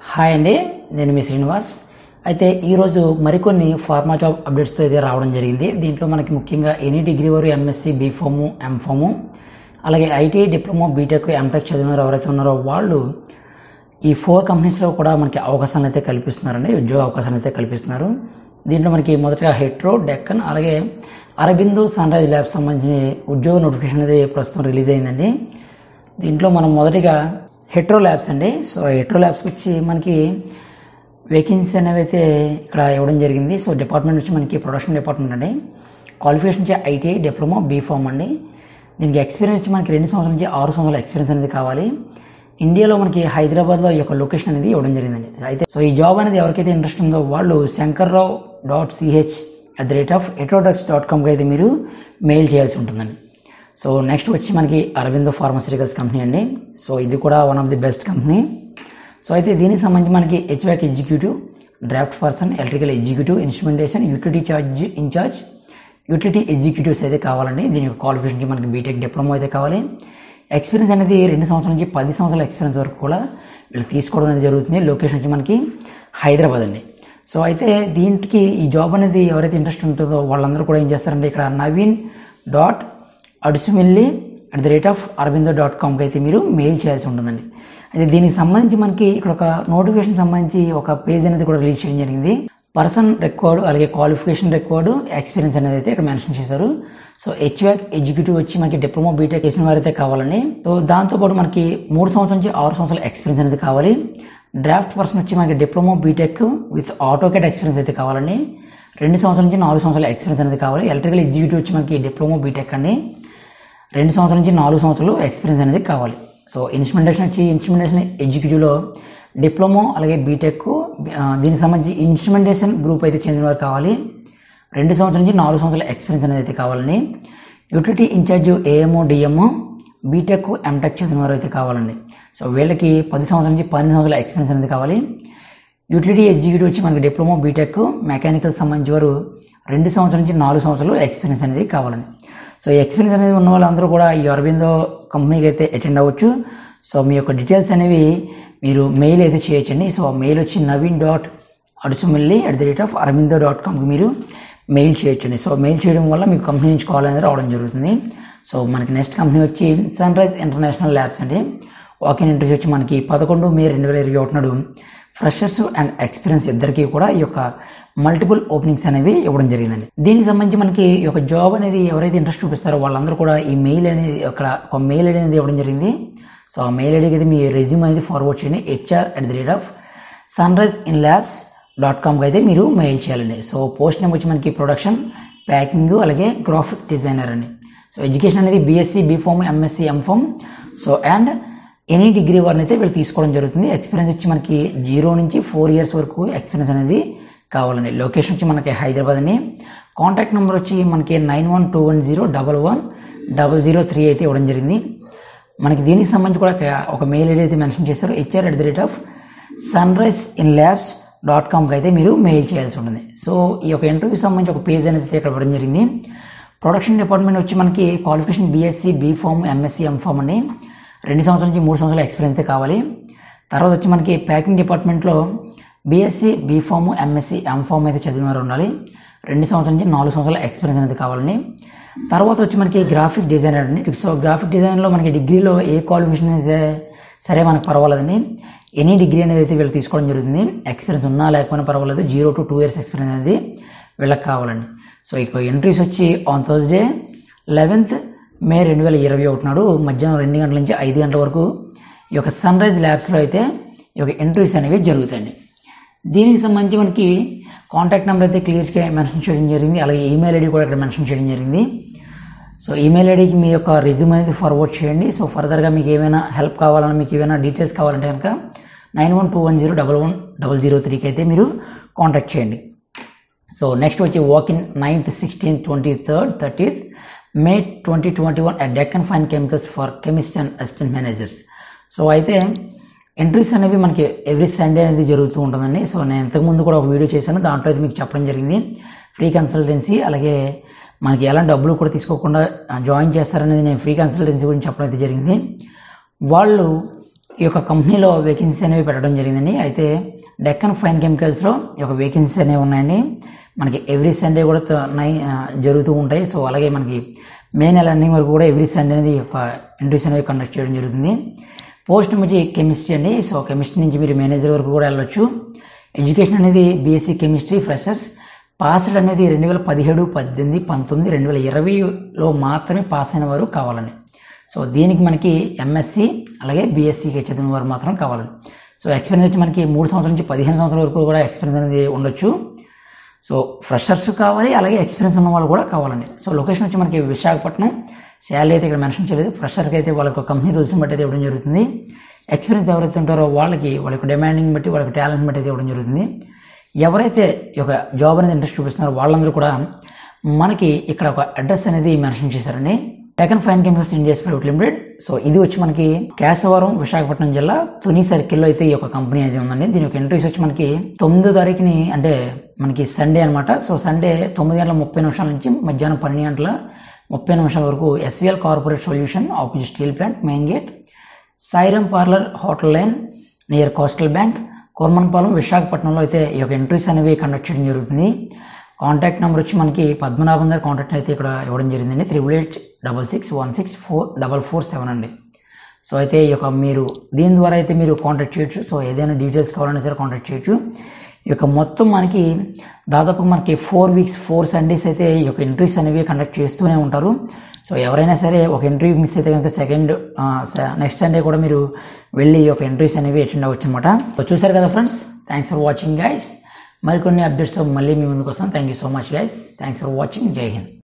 hi అండి నేను మీ శ్రీనివాస్ అయితే ఈరోజు మరికొన్ని ఫార్మా జాబ్ అప్డేట్స్తో అయితే రావడం జరిగింది దీంట్లో మనకి ముఖ్యంగా ఎనీ డిగ్రీ వారు ఎంఎస్సి బీఫాము ఎంఫాము అలాగే ఐటీ డిప్లొమా బీటెక్ ఎంటెక్ చదివినారు ఎవరైతే ఉన్నారో వాళ్ళు ఈ ఫోర్ కంపెనీస్లో కూడా మనకి అవకాశాలను అయితే కల్పిస్తున్నారండి ఉద్యోగ అవకాశాలను అయితే కల్పిస్తున్నారు దీంట్లో మనకి మొదటగా హెట్రో డెక్కన్ అలాగే అరబిందో సన్ రైజ్ ల్యాబ్స్ సంబంధించిన ఉద్యోగ నోటిఫికేషన్ అనేది ప్రస్తుతం రిలీజ్ అయిందండి దీంట్లో మనం మొదటిగా హెట్రో ల్యాబ్స్ అండి సో హెట్రో ల్యాబ్స్కి వచ్చి మనకి వేకెన్సీ అనేవి అయితే ఇక్కడ ఇవ్వడం జరిగింది సో డిపార్ట్మెంట్ వచ్చి మనకి ప్రొడక్షన్ డిపార్ట్మెంట్ అండి క్వాలిఫికేషన్ వచ్చి ఐటీఐ డిప్లొమా బీఫామ్ అండి దీనికి ఎక్స్పీరియన్స్ వచ్చి మనకి రెండు సంవత్సరాల నుంచి ఆరు సంవత్సరాల ఎక్స్పీరియన్స్ అనేది కావాలి ఇండియాలో మనకి హైదరాబాద్లో ఈ యొక్క లొకేషన్ అనేది ఇవ్వడం జరిగిందండి అయితే సో ఈ జాబ్ అనేది ఎవరికైతే ఇంట్రెస్ట్ ఉందో వాళ్ళు Shankarrao dot CH at the rate of ఎట్రోడక్స్ డాట్ కామ్కి అయితే మీరు మెయిల్ చేయాల్సి ఉంటుందండి సో నెక్స్ట్ వచ్చి మనకి అరవిందో ఫార్మస్యూటికల్స్ కంపెనీ అండి సో ఇది కూడా one of the best company so అయితే దీనికి సంబంధించి మనకి HVAC executive draft person electrical executive instrumentation utility charge incharge utility executives అయితే కావాలండి దీని యొక్క క్వాలిఫికేషన్కి మనకి బీటెక్ డిప్లొమా అయితే కావాలి ఎక్స్పీరియన్స్ అనేది రెండు సంవత్సరాల నుంచి పది సంవత్సరాల ఎక్స్పీరియన్స్ వరకు కూడా వీళ్ళు తీసుకోవడం అనేది జరుగుతుంది లొకేషన్ వచ్చి మనకి హైదరాబాద్ అండి సో అయితే దీనికి ఈ జాబ్ అనేది ఎవరైతే ఇంట్రెస్ట్ ఉంటుందో వాళ్ళందరూ కూడా ఏం చేస్తారంటే ఇక్కడ Naveen dot Adusumilli at the rate of Aurobindo dot కామ్కి అయితే మీరు మెయిల్ చేయాల్సి ఉంటుందండి అయితే దీనికి సంబంధించి మనకి ఇక్కడ ఒక నోటిఫికేషన్ సంబంధించి ఒక పేజ్ అనేది కూడా రిలీజ్ చేయడం జరిగింది పర్సన్ రిక్వైర్డ్ అలాగే క్వాలిఫికేషన్ రిక్వైర్డ్ ఎక్స్పీరియన్స్ అనేది అయితే ఇక్కడ మెన్షన్ చేశారు సో హెచ్వాక్ ఎగ్జిక్యూటివ్ వచ్చి మనకి డిప్లొమా బీటెక్ చేసిన వారైతే కావాలండి సో దాంతోపాటు మనకి మూడు సంవత్సరాల నుంచి ఆరు సంవత్సరాల ఎక్స్పీరియన్స్ అనేది కావాలి డ్రాఫ్ట్ పర్సన్ వచ్చి మనకి diploma B Tech with AutoCAD experience అయితే కావాలండి రెండు సంవత్సరాల నుంచి నాలుగు సంవత్సరాల ఎక్స్పీరియన్స్ అనేది కావాలి ఎలక్ట్రికల్ ఎగ్జిక్యూటివ్ వచ్చి మనకి డిప్లొమా బీటెక్ అండి రెండు సంవత్సరాల నుంచి నాలుగు సంవత్సరాలు ఎక్స్పీరియన్స్ అనేది కావాలి సో ఇన్స్ట్రుమెంటేషన్ వచ్చి ఇన్స్ట్రుమెంటేషన్ ఎగ్జిక్యూటివ్లో డిప్లొమా అలాగే బీటెక్ ఆ, దీనికి సంబంధించి ఇన్స్ట్రుమెంటేషన్ గ్రూప్ అయితే చెందిన వారు కావాలి రెండు సంవత్సరాల నుంచి నాలుగు సంవత్సరాల ఎక్స్పీరియన్స్ అనేది అయితే కావాలండి utility incharge AMO DMO B Tech M Tech చదివిన వారు అయితే కావాలండి సో వీళ్ళకి పది సంవత్సరాల నుంచి పన్నెండు సంవత్సరాల ఎక్స్పీరియన్స్ అనేది కావాలి యూటిలిటీ ఎగ్జిక్యూటివ్ వచ్చి మనకి డిప్లొమా బీటెక్ మెకానికల్ సంబంధించి వారు రెండు సంవత్సరాల నుంచి నాలుగు సంవత్సరాలు ఎక్స్పీరియన్స్ అనేది కావాలండి సో ఈ ఎక్స్పీరియన్స్ అనేది ఉన్న వాళ్ళందరూ కూడా ఈ అరవిందో కంపెనీకి అయితే అటెండ్ అవ్వచ్చు సో మీ యొక్క డీటెయిల్స్ అనేవి మీరు మెయిల్ అయితే చేయొచ్చండి సో మెయిల్ వచ్చి Naveen dot Adusumilli at the rate of Aurobindo dot కామ్కి మీరు మెయిల్ చేయొచ్చండి సో మెయిల్ చేయడం వల్ల మీకు కంపెనీ నుంచి కాల్ అనేది రావడం జరుగుతుంది సో మనకి నెక్స్ట్ కంపెనీ వచ్చి సన్ రైజ్ ఇంటర్నేషనల్ ల్యాబ్స్ అండి వాకిన్ ఇంటర్వ్యూస్ వచ్చి మనకి పదకొండు మే రెండు వేల ఇరవై ఒకటి నాడు ఫ్రెషర్స్ అండ్ ఎక్స్పీరియన్స్ ఇద్దరికి కూడా ఈ యొక్క మల్టిపుల్ ఓపెనింగ్స్ అనేవి ఇవ్వడం జరిగిందండి దీనికి సంబంధించి మనకి ఈ యొక్క జాబ్ అనేది ఎవరైతే ఇంట్రెస్ట్ చూపిస్తారో వాళ్ళందరూ కూడా ఈ మెయిల్ అనేది అక్కడ ఒక మెయిల్ ఐడి అనేది ఇవ్వడం జరిగింది సో ఆ మెయిల్ ఐడికి అయితే మీ రెజ్యూమ్ అనేది ఫార్వర్డ్ చేయండి HR at the rate of Sunrise in labs dot కామ్కి అయితే మీరు మెయిల్ చేయాలండి సో పోస్ట్ నేమ్ వచ్చి మనకి ప్రొడక్షన్ ప్యాకింగ్ అలాగే గ్రాఫిక్ డిజైనర్ అండి సో ఎడ్యుకేషన్ అనేది BSc B Pharm MSc M Pharm so and any degree వారిని అయితే వీళ్ళు తీసుకోవడం జరుగుతుంది ఎక్స్పీరియన్స్ వచ్చి మనకి జీరో నుంచి ఫోర్ ఇయర్స్ వరకు ఎక్స్పీరియన్స్ అనేది కావాలండి లొకేషన్ వచ్చి మనకి హైదరాబాద్ అని కాంటాక్ట్ నెంబర్ వచ్చి మనకి nine one two one zero double one double zero three అయితే ఇవ్వడం జరిగింది మనకి దీనికి సంబంధించి కూడా ఒక- ఒక మెయిల్ ఐడి అయితే మెన్షన్ చేశారు HR at the rate of Sunrise in labs dot కామ్కి అయితే మీరు మెయిల్ చేయాల్సి ఉంటుంది సో ఈ యొక్క ఇంటర్వ్యూకి సంబంధించి ఒక పేజ్ అనేది ఇక్కడ ఇవ్వడం జరిగింది ప్రొడక్షన్ డిపార్ట్మెంట్ వచ్చి మనకి qualification BSc B Pharm MSc M Pharm అని రెండు సంవత్సరాల నుంచి మూడు సంవత్సరాల ఎక్స్పీరియన్స్ అయితే కావాలి తర్వాత వచ్చి మనకి ప్యాకింగ్ డిపార్ట్మెంట్లో బీఎస్సీ బీఫామ్ ఎంఎస్సీ ఎంఫామ్ అయితే చదివిన వారు ఉండాలి రెండు సంవత్సరాల నుంచి నాలుగు సంవత్సరాల ఎక్స్పీరియన్స్ అనేది కావాలండి తర్వాత వచ్చి మనకి గ్రాఫిక్ డిజైనర్ అండి సో గ్రాఫిక్ డిజైన్లో మనకి డిగ్రీలో ఏ క్వాలిఫికేషన్ అయితే సరే మనకు పర్వాలేదండి ఎనీ డిగ్రీ అనేది అయితే వీళ్ళు తీసుకోవడం జరుగుతుంది ఎక్స్పీరియన్స్ ఉన్నా లేకపోయినా పర్వాలేదు zero to two years experience అనేది వీళ్ళకి కావాలండి సో ఇక ఎంట్రీస్ వచ్చి ఆన్ థర్స్డే లెవెన్త్ మే రెండు వేల ఇరవై ఒకటి నాడు మధ్యాహ్నం రెండు గంటల నుంచి ఐదు గంటల వరకు ఈ యొక్క సన్ రైజ్ ల్యాబ్స్లో అయితే ఈ యొక్క ఎంట్రీస్ అనేవి జరుగుతాయండి దీనికి సంబంధించి మనకి కాంటాక్ట్ నెంబర్ అయితే క్లియర్గా మెన్షన్ చేయడం జరిగింది అలాగే ఈమెయిల్ ఐడి కూడా ఇక్కడ మెన్షన్ చేయడం జరిగింది సో ఈమెయిల్ ఐడికి మీ యొక్క రెజ్యూమ్ అనేది ఫార్వర్డ్ చేయండి సో ఫర్దర్గా మీకు ఏమైనా హెల్ప్ కావాలన్నా మీకు ఏమైనా డీటెయిల్స్ కావాలంటే కనుక nine one two one zero double one double zero త్రీకి అయితే మీరు కాంటాక్ట్ చేయండి సో నెక్స్ట్ వచ్చి walk in ninth sixteenth twenty third thirtieth May twenty twenty one at Deccan fine chemicals for chemist and assistant managers so అయితే entries అనేవి మనకి every Sunday అనేది జరుగుతూ ఉంటుందండి సో నేను ఇంతకుముందు కూడా ఒక వీడియో చేశాను దాంట్లో అయితే మీకు చెప్పడం జరిగింది ఫ్రీ కన్సల్టెన్సీ అలాగే మనకి ఎలాంటి డబ్బులు కూడా తీసుకోకుండా జాయిన్ చేస్తారనేది నేను ఫ్రీ కన్సల్టెన్సీ గురించి చెప్పడం అయితే జరిగింది వాళ్ళు ఈ యొక్క కంపెనీలో వేకెన్సీస్ అనేవి పెట్టడం జరిగిందండి అయితే డెక్కన్ ఫైన్ కెమికల్స్లో ఈ యొక్క వేకెన్సీస్ అనేవి ఉన్నాయండి మనకి ఎవ్రీ సండే కూడా త- నై ఆ, జరుగుతూ ఉంటాయి సో అలాగే మనకి మే నెల ఎండింగ్ వరకు కూడా ఎవ్రీ సండే అనేది ఈ యొక్క ఇంటర్వ్యూస్ అనేవి కండక్ట్ చేయడం జరుగుతుంది పోస్ట్ వచ్చి కెమిస్ట్రీ అండి సో కెమిస్ట్రీ నుంచి మీరు మేనేజర్ వరకు కూడా వెళ్ళొచ్చు ఎడ్యుకేషన్ అనేది బీఎస్సీ కెమిస్ట్రీ ఫ్రెషర్స్ పాస్డ్ అనేది రెండు వేల పదిహేడు పద్దెనిమిది పంతొమ్మిది రెండు వేల ఇరవైలో మాత్రమే పాస్ అయిన వారు కావాలండి సో దీనికి మనకి ఎంఎస్సి అలాగే బీఎస్సీకి చదివిన వారు మాత్రం కావాలి సో ఎక్స్పీరియన్స్ వచ్చి మనకి మూడు సంవత్సరాల నుంచి పదిహేను సంవత్సరాల వరకు కూడా ఎక్స్పీరియన్స్ అనేది ఉండొచ్చు సో ఫ్రెషర్స్ కావాలి అలాగే ఎక్స్పీరియన్స్ ఉన్న వాళ్ళు కూడా కావాలండి సో లొకేషన్ వచ్చి మనకి విశాఖపట్నం శాలరీ అయితే ఇక్కడ మెన్షన్ చేయలేదు ఫ్రెషర్కి అయితే వాళ్ళ యొక్క కంపెనీ రూల్స్ని బట్టి అయితే ఇవ్వడం జరుగుతుంది ఎక్స్పీరియన్స్ ఎవరైతే ఉంటారో వాళ్ళకి వాళ్ళ యొక్క డిమాండింగ్ బట్టి వాళ్ళ యొక్క టాలెంట్ బట్టి అయితే ఇవ్వడం జరుగుతుంది ఎవరైతే ఈ యొక్క జాబ్ అనేది ఇంట్రెస్ట్ చూపిస్తున్నారో వాళ్ళందరూ కూడా మనకి ఇక్కడ ఒక అడ్రస్ అనేది మెన్షన్ చేశారండి Deccan fine chemicals India's private limited so ఇది వచ్చి మనకి కేశవరం విశాఖపట్నం జిల్లా తుని సర్కిల్లో అయితే ఈ యొక్క కంపెనీ అనేది ఉందండి దీని యొక్క ఇంటర్వ్యూస్ వచ్చి మనకి తొమ్మిదో తారీఖుని అంటే మనకి సండే అనమాట సో సండే తొమ్మిది గంటల ముప్పై నిమిషాల నుంచి మధ్యాహ్నం పన్నెండు గంటల ముప్పై నిమిషాల వరకు SVL corporate solution opposite steel plant main gate Sairam parlour hotel line near coastal bank Kurmannapalem విశాఖపట్నంలో అయితే ఈ యొక్క ఇంటర్వ్యూస్ అనేవి కండక్ట్ చేయడం జరుగుతుంది కాంటాక్ట్ నెంబర్ వచ్చి మనకి పద్మనాభం గారి కాంటాక్ట్ అయితే ఇక్కడ ఇవ్వడం జరిగిందండి triple eight double six one six four double four seven అండి సో అయితే ఈ యొక్క మీరు దీని ద్వారా అయితే మీరు కాంటాక్ట్ చేయొచ్చు సో ఏదైనా డీటెయిల్స్ కావాలన్నా సరే కాంటాక్ట్ చేయొచ్చు ఈ యొక్క మొత్తం మనకి దాదాపు మనకి ఫోర్ వీక్స్ ఫోర్ సండేస్ అయితే ఈ యొక్క ఇంటర్వ్యూస్ అనేవి కండక్ట్ చేస్తూనే ఉంటారు సో ఎవరైనా సరే ఒక ఇంటర్వ్యూ మిస్ అయితే కనుక సెకండ్ నెక్స్ట్ సండే కూడా మీరు వెళ్ళి ఈ యొక్క ఇంటర్వ్యూస్ అనేవి అటెండ్ అవ్వచ్చు అనమాట సో చూసారు కదా friends thanks for watching guys మరికొన్ని అప్డేట్స్ మళ్ళీ మీ ముందుకు వస్తాం thank you so much guys thanks for watching జై హింద్